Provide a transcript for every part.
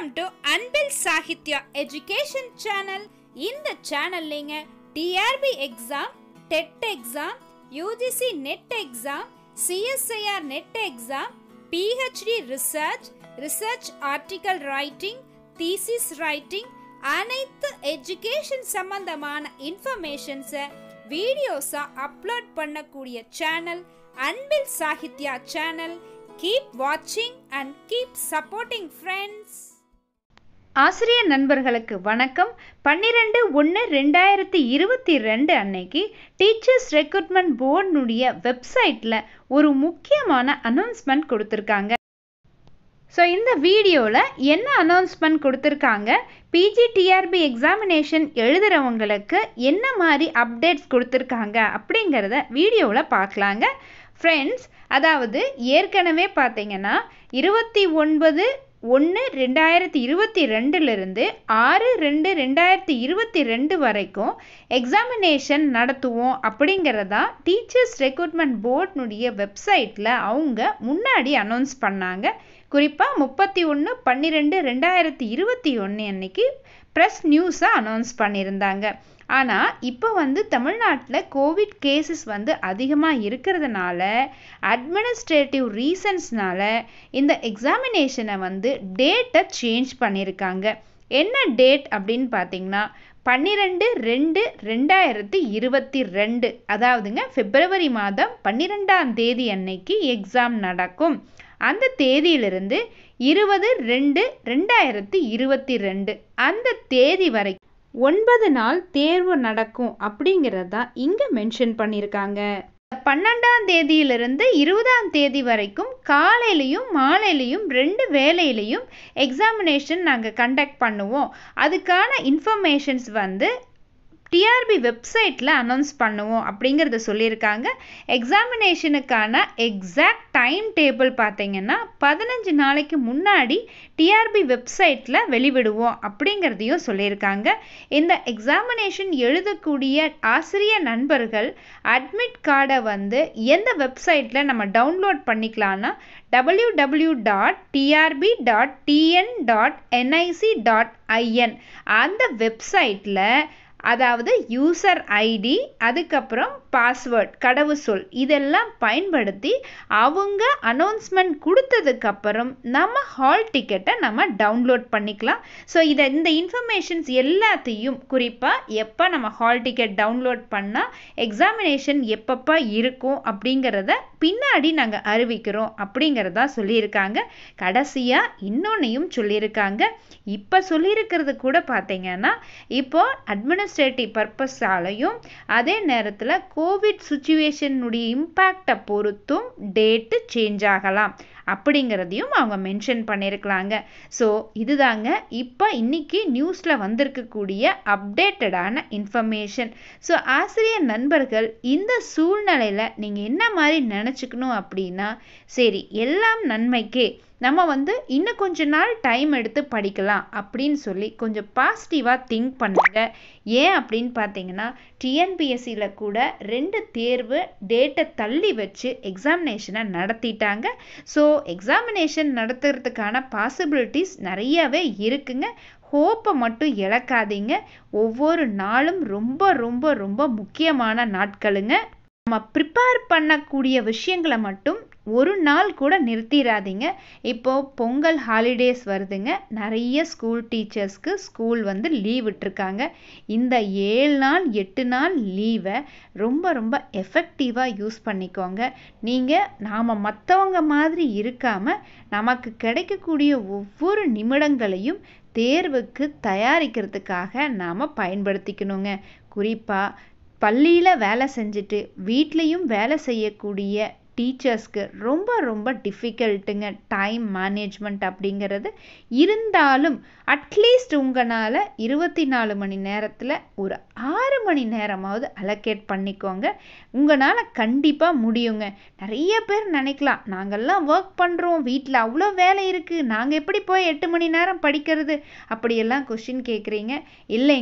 welcome to Anbil Sahithya education channel இந்த சேனல்லைங்க TRB exam TET exam UGC NET exam CSIR NET exam PhD research research article writing thesis writing அனைத்து education சம்பந்தமான இன்ஃபர்மேஷன்ஸை வீடியோஸா upload பண்ணக்கூடிய channel Anbil Sahithya channel keep வாட்சிங் and keep supporting friends ஆசிரியர் நண்பர்களுக்கு வணக்கம் பன்னிரெண்டு ஒன்று ரெண்டாயிரத்தி இருபத்தி ரெண்டு அன்னைக்கு டீச்சர்ஸ் ரெக்ரூட்மெண்ட் போர்டுனுடைய வெப்சைட்டில் ஒரு முக்கியமான அனௌன்ஸ்மெண்ட் கொடுத்துருக்காங்க ஸோ இந்த வீடியோவில் என்ன அனௌன்ஸ்மெண்ட் கொடுத்துருக்காங்க பிஜிடிஆர்பி எக்ஸாமினேஷன் எழுதுகிறவங்களுக்கு என்ன மாதிரி அப்டேட்ஸ் கொடுத்துருக்காங்க அப்படிங்கிறத வீடியோவில் பார்க்கலாங்க ஃப்ரெண்ட்ஸ் அதாவது ஏற்கனவே பார்த்தீங்கன்னா இருபத்தி ஒன்பது ஒன்று ரெண்டாயிரத்தி இருபத்தி ரெண்டுலேருந்து ஆறு ரெண்டு ரெண்டாயிரத்தி இருபத்தி ரெண்டு வரைக்கும் எக்ஸாமினேஷன் நடத்துவோம் அப்படிங்கிறதா டீச்சர்ஸ் ரெக்ரூட்மெண்ட் போர்ட்னுடைய வெப்சைட்டில் அவங்க முன்னாடி அனௌன்ஸ் பண்ணாங்க குறிப்பாக முப்பத்தி ஒன்று பன்னிரெண்டு ரெண்டாயிரத்தி இருபத்தி ஒன்று அன்னைக்கு ப்ரெஸ் நியூஸாக அனௌன்ஸ் பண்ணியிருந்தாங்க ஆனால் இப்போ வந்து தமிழ்நாட்டில் கோவிட் கேசஸ் வந்து அதிகமாக இருக்கிறதுனால அட்மினிஸ்ட்ரேட்டிவ் ரீசன்ஸ்னால இந்த எக்ஸாமினேஷனை வந்து டேட்டை சேஞ்ச் பண்ணியிருக்காங்க என்ன டேட் அப்படின்னு பார்த்தீங்கன்னா பன்னிரெண்டு ரெண்டு ரெண்டாயிரத்தி இருபத்தி ரெண்டு அதாவதுங்க பிப்ரவரி மாதம் பன்னிரெண்டாம் தேதி அன்னைக்கு எக்ஸாம் நடக்கும் அந்த தேதியிலிருந்து இருபது ரெண்டு ரெண்டாயிரத்தி இருபத்தி ரெண்டு அந்த தேதி வரைக்கும் ஒன்பது நாள் தேர்வு நடக்கும் அப்படிங்கிறதா இங்கே மென்ஷன் பண்ணியிருக்காங்க பன்னெண்டாம் தேதியிலிருந்து இருபதாம் தேதி வரைக்கும் காலையிலையும் மாலையிலையும் ரெண்டு வேலையிலையும் எக்ஸாமினேஷன் நாங்கள் கண்டக்ட் பண்ணுவோம் அதுக்கான இன்ஃபர்மேஷன்ஸ் வந்து டிஆர்பி வெப்சைட்டில் அனௌன்ஸ் பண்ணுவோம் அப்படிங்கிறத சொல்லியிருக்காங்க எக்ஸாமினேஷனுக்கான எக்ஸாக்ட் டைம் டேபிள் பார்த்தீங்கன்னா பதினஞ்சு நாளைக்கு முன்னாடி டிஆர்பி வெப்சைட்டில் வெளிவிடுவோம் அப்படிங்கிறதையும் சொல்லியிருக்காங்க இந்த எக்ஸாமினேஷன் எழுதக்கூடிய ஆசிரியர் நண்பர்கள் அட்மிட் கார்டை வந்து எந்த வெப்சைட்டில் நம்ம டவுன்லோட் பண்ணிக்கலாம்னா W W dot TRB dot TN dot NIC dot IN அந்த வெப்சைட்டில் அதாவது யூசர் ஐடி அதுக்கப்புறம் பாஸ்வேர்ட் கடவுச்சொல் இதெல்லாம் பயன்படுத்தி அவங்க அனௌன்ஸ்மெண்ட் கொடுத்ததுக்கப்புறம் நம்ம ஹால் டிக்கெட்டை நம்ம டவுன்லோட் பண்ணிக்கலாம் ஸோ இதை இந்த இன்ஃபர்மேஷன்ஸ் எல்லாத்தையும் குறிப்பாக எப்போ நம்ம ஹால் டிக்கெட் டவுன்லோட் பண்ணால் எக்ஸாமினேஷன் எப்பப்போ இருக்கும் அப்படிங்கிறத பின்னாடி நாங்கள் அறிவிக்கிறோம் அப்படிங்கிறதா சொல்லியிருக்காங்க கடைசியாக இன்னொன்னையும் சொல்லியிருக்காங்க இப்போ சொல்லியிருக்கிறது கூட பார்த்தீங்கன்னா இப்போ அட்மினிஸ்ட்ரேட்டிவ் பர்பஸாலையும் அதே நேரத்தில் கோவிட் சுச்சுவேஷனுடைய இம்பேக்டை பொறுத்தும் டேட்டு சேஞ்ச் ஆகலாம் அப்படிங்கிறதையும் அவங்க மென்ஷன் பண்ணியிருக்கலாங்க ஸோ இதுதாங்க இப்போ இன்னைக்கு நியூஸில் வந்திருக்கக்கூடிய அப்டேட்டடான இன்ஃபர்மேஷன் ஸோ ஆசிரியர் நண்பர்கள் இந்த சூழ்நிலையில் நீங்கள் என்ன மாதிரி நினச்சிக்கணும் அப்படின்னா சரி எல்லாம் நன்மைக்கே நம்ம வந்து இன்னும் கொஞ்ச நாள் டைம் எடுத்து படிக்கலாம் அப்படின்னு சொல்லி கொஞ்சம் பாசிட்டிவாக திங்க் பண்ணுங்க ஏன் அப்படின்னு பார்த்தீங்கன்னா டிஎன்பிஎஸ்சியில் கூட ரெண்டு தேர்வு டேட்டை தள்ளி வச்சு எக்ஸாமினேஷனை நடத்திட்டாங்க ஸோ எக்ஸாமினேஷன் நடத்துறதுக்கான பாசிபிலிட்டிஸ் நிறையவே இருக்குங்க ஹோப்பை மட்டும் இழக்காதீங்க ஒவ்வொரு நாளும் ரொம்ப ரொம்ப ரொம்ப முக்கியமான நாட்களுங்க நம்ம ப்ரிப்பேர் பண்ணக்கூடிய விஷயங்களை மட்டும் ஒரு நாள் கூட நிறுத்திடாதீங்க இப்போது பொங்கல் ஹாலிடேஸ் வருதுங்க நிறைய ஸ்கூல் டீச்சர்ஸ்க்கு ஸ்கூல் வந்து லீவ் விட்டுருக்காங்க இந்த ஏழு நாள் எட்டு நாள் லீவை ரொம்ப ரொம்ப எஃபெக்டிவாக யூஸ் பண்ணிக்கோங்க நீங்கள் நாம் மற்றவங்க மாதிரி இருக்காமல் நமக்கு கிடைக்கக்கூடிய ஒவ்வொரு நிமிடங்களையும் தேர்வுக்கு தயாரிக்கிறதுக்காக நாம் பயன்படுத்திக்கணுங்க குறிப்பாக பள்ளியில் வேலை செஞ்சுட்டு வீட்லேயும் வேலை செய்யக்கூடிய டீச்சர்ஸ்க்கு ரொம்ப ரொம்ப டிஃபிகல்ட்டுங்க டைம் மேனேஜ்மெண்ட் அப்படிங்கிறது இருந்தாலும் அட்லீஸ்ட் உங்களால் இருபத்தி நாலு மணி நேரத்தில் ஒரு ஆறு மணி நேரமாவது அலோகேட் பண்ணிக்கோங்க உங்களால் கண்டிப்பாக முடியுங்க நிறைய பேர் நினைக்கலாம் நாங்கள்லாம் ஒர்க் பண்ணுறோம் வீட்டில் அவ்வளோ வேலை இருக்குது நாங்கள் எப்படி போய் எட்டு மணி நேரம் படிக்கிறது அப்படியெல்லாம் கொஷின் கேட்குறீங்க இல்லைங்க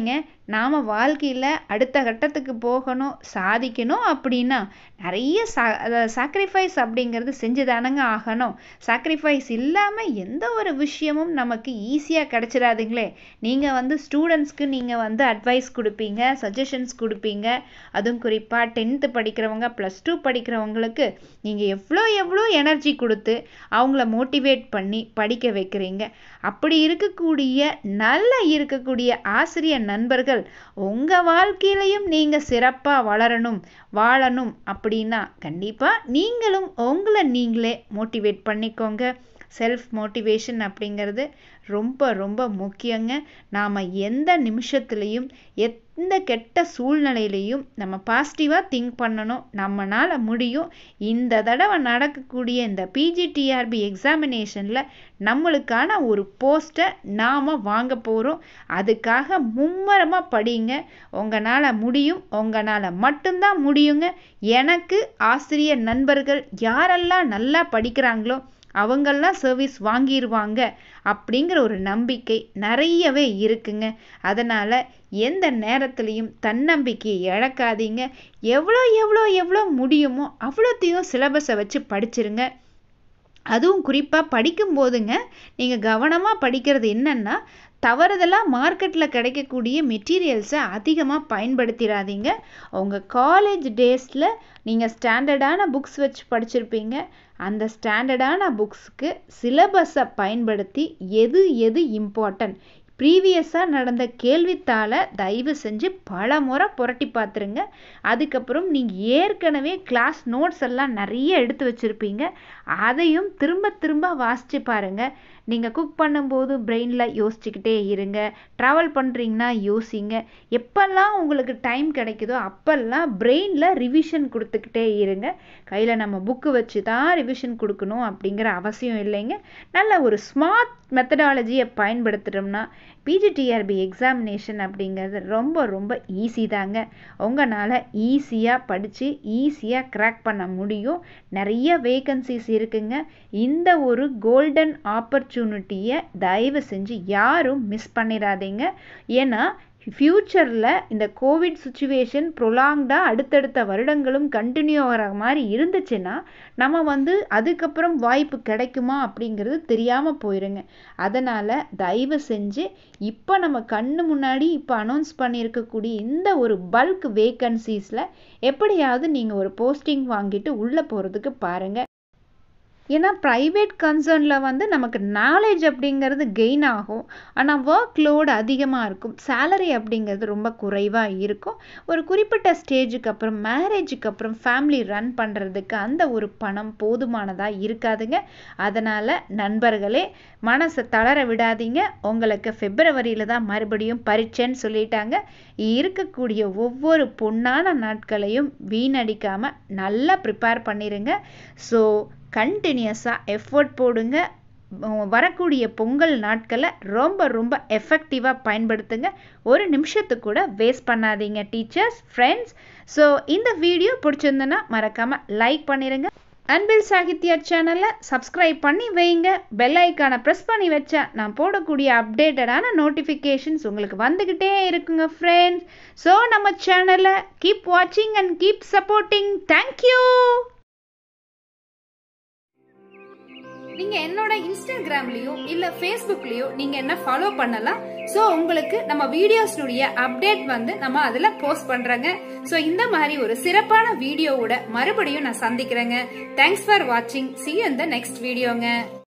நாம் வாழ்க்கையில் அடுத்த கட்டத்துக்கு போகணும் சாதிக்கணும் அப்படின்னா நிறைய சா சாக்ரிஃபைஸ் அப்படிங்கிறது செஞ்சு தானங்க ஆகணும் சாக்ரிஃபைஸ் இல்லாமல் எந்த ஒரு விஷயமும் நமக்கு ஈஸியாக கிடச்சிடாதுங்களே நீங்கள் வந்து ஸ்டூடெண்ட்ஸ்க்கு நீங்கள் வந்து அட்வைஸ் கொடுப்பீங்க சஜஷன்ஸ் கொடுப்பீங்க அதுவும் குறிப்பாக டென்த்து படிக்கிறவங்க ப்ளஸ் டூ படிக்கிறவங்களுக்கு நீங்கள் எவ்வளோ எவ்வளோ எனர்ஜி கொடுத்து அவங்கள மோட்டிவேட் பண்ணி படிக்க வைக்கிறீங்க அப்படி இருக்கக்கூடிய நல்ல இருக்கக்கூடிய ஆசிரியர் நண்பர்கள் உங்கள் வாழ்க்கையிலையும் நீங்கள் சிறப்பாக வளரணும் வாழணும் அப்படின்னா கண்டிப்பாக நீங்களும் உங்களை நீங்களே மோட்டிவேட் பண்ணிக்கோங்க செல்ஃப் மோட்டிவேஷன் அப்படிங்கிறது ரொம்ப ரொம்ப முக்கியங்க நாம் எந்த நிமிஷத்துலேயும் எந்த கெட்ட சூழ்நிலையிலையும் நம்ம பாசிட்டிவாக திங்க் பண்ணணும் நம்மளால் முடியும் இந்த தடவை நடக்கக்கூடிய இந்த பிஜிடிஆர்பி எக்ஸாமினேஷனில் நம்மளுக்கான ஒரு போஸ்ட்டை நாம் வாங்க போகிறோம் அதுக்காக மும்மரமாக படிங்க உங்களால் முடியும் உங்களால் மட்டும்தான் முடியுங்க எனக்கு ஆசிரியர் நண்பர்கள் யாரெல்லாம் நல்லா படிக்கிறாங்களோ அவங்கெல்லாம் சர்வீஸ் வாங்கிடுவாங்க அப்படிங்கிற ஒரு நம்பிக்கை நிறையவே இருக்குங்க அதனால் எந்த நேரத்துலையும் தன்னம்பிக்கையை இழக்காதீங்க எவ்வளோ எவ்வளோ எவ்வளோ முடியுமோ அவ்வளோத்தையும் சிலபஸை வச்சு படிச்சிருங்க அதுவும் குறிப்பாக படிக்கும் போதுங்க நீங்கள் கவனமாக படிக்கிறது என்னென்னா தவறுதலாக மார்க்கெட்டில் கிடைக்கக்கூடிய மெட்டீரியல்ஸை அதிகமாக பயன்படுத்திடாதீங்க உங்கள் காலேஜ் டேஸில் நீங்கள் ஸ்டாண்டர்டான புக்ஸ் வச்சு படிச்சிருப்பீங்க அந்த ஸ்டாண்டர்டான புக்ஸுக்கு சிலபஸை பயன்படுத்தி எது எது இம்பார்ட்டன்ட் ப்ரீவியஸாக நடந்த கேள்வித்தாளை தயவு செஞ்சு பல முறை புரட்டி பார்த்துருங்க அதுக்கப்புறம் நீங்கள் ஏற்கனவே கிளாஸ் நோட்ஸ் எல்லாம் நிறைய எடுத்து வச்சுருப்பீங்க அதையும் திரும்ப திரும்ப வாசித்து பாருங்கள் நீங்கள் குக் பண்ணும்போது பிரெயினில் யோசிச்சுக்கிட்டே இருங்க ட்ராவல் பண்ணுறீங்கன்னா யோசிங்க எப்பெல்லாம் உங்களுக்கு டைம் கிடைக்குதோ அப்பெல்லாம் பிரெயினில் ரிவிஷன் கொடுத்துக்கிட்டே இருங்க கையில் நம்ம புக்கு வச்சு தான் ரிவிஷன் கொடுக்கணும் அப்படிங்கிற அவசியம் இல்லைங்க நல்ல ஒரு ஸ்மார்ட் மெத்தடாலஜியை பயன்படுத்துகிறோம்னா பிஜிடிஆர்பி எக்ஸாமினேஷன் அப்படிங்கிறது ரொம்ப ரொம்ப ஈஸி தாங்க உங்களால் ஈஸியாக படித்து ஈஸியாக க்ராக் பண்ண முடியும் நிறைய வேகன்சிஸ் இருக்குங்க இந்த ஒரு கோல்டன் ஆப்பர்ச்சுனிட்டியை தயவு செஞ்சு யாரும் மிஸ் பண்ணிடாதீங்க ஏன்னா ஃப்யூச்சரில் இந்த கோவிட் சுச்சுவேஷன் ப்ரொலாங்டாக அடுத்தடுத்த வருடங்களும் கண்டினியூ ஆகிற மாதிரி இருந்துச்சுன்னா நம்ம வந்து அதுக்கப்புறம் வாய்ப்பு கிடைக்குமா அப்படிங்கிறது தெரியாமல் போயிருங்க அதனால் தயவு செஞ்சு இப்போ நம்ம கண்ணு முன்னாடி இப்போ அனௌன்ஸ் பண்ணியிருக்கக்கூடிய இந்த ஒரு பல்க் வேக்கன்சிஸில் எப்படியாவது நீங்கள் ஒரு போஸ்டிங் வாங்கிட்டு உள்ளே போகிறதுக்கு பாருங்கள் ஏன்னா ப்ரைவேட் கன்சர்னில் வந்து நமக்கு நாலேஜ் அப்படிங்கிறது கெயின் ஆகும் ஆனால் ஒர்க் லோடு அதிகமாக இருக்கும் சேலரி அப்படிங்கிறது ரொம்ப குறைவாக இருக்கும் ஒரு குறிப்பிட்ட ஸ்டேஜுக்கு அப்புறம் மேரேஜுக்கு அப்புறம் ஃபேமிலி ரன் பண்ணுறதுக்கு அந்த ஒரு பணம் போதுமானதாக இருக்காதுங்க அதனால் நண்பர்களே மனசை தளர விடாதீங்க உங்களுக்கு பிப்ரவரியில் தான் மறுபடியும் பரீட்சைன்னு சொல்லிட்டாங்க இருக்கக்கூடிய ஒவ்வொரு பொன்னான நாட்களையும் வீணடிக்காமல் நல்லா ப்ரிப்பேர் பண்ணிடுங்க ஸோ கண்டினியூஸாக எஃபோர்ட் போடுங்க வரக்கூடிய பொங்கல் நாட்களை ரொம்ப ரொம்ப எஃபெக்டிவாக பயன்படுத்துங்க ஒரு நிமிஷத்துக்கு கூட வேஸ்ட் பண்ணாதீங்க டீச்சர்ஸ் ஃப்ரெண்ட்ஸ் ஸோ இந்த வீடியோ பிடிச்சிருந்ததுன்னா மறக்காமல் லைக் பண்ணிடுங்க அன்பில் சாகித்யா சேனலை சப்ஸ்கிரைப் பண்ணி வைங்க பெல் ஐக்கானை ப்ரெஸ் பண்ணி வச்சா நான் போடக்கூடிய அப்டேட்டடான நோட்டிஃபிகேஷன்ஸ் உங்களுக்கு வந்துக்கிட்டே இருக்குங்க ஃப்ரெண்ட்ஸ் ஸோ நம்ம சேனலை கீப் வாட்சிங் அண்ட் கீப் சப்போர்ட்டிங் தேங்க்யூ நீங்க என்னோட இன்ஸ்டாகிராம்லயோ இல்ல ஃபேஸ்புக்லயோ நீங்க என்ன ஃபாலோ பண்ணலாம் சோ உங்களுக்கு நம்ம வீடியோஸ்னுடைய அப்டேட் வந்து நம்ம அதுல போஸ்ட் பண்றோங்க சோ இந்த மாதிரி ஒரு சிறப்பான வீடியோவோட மறுபடியும் நான் சந்திக்கிறேங்க தேங்க்ஸ் ஃபார் வாட்சிங் சி யூ இந்த நெக்ஸ்ட் வீடியோங்க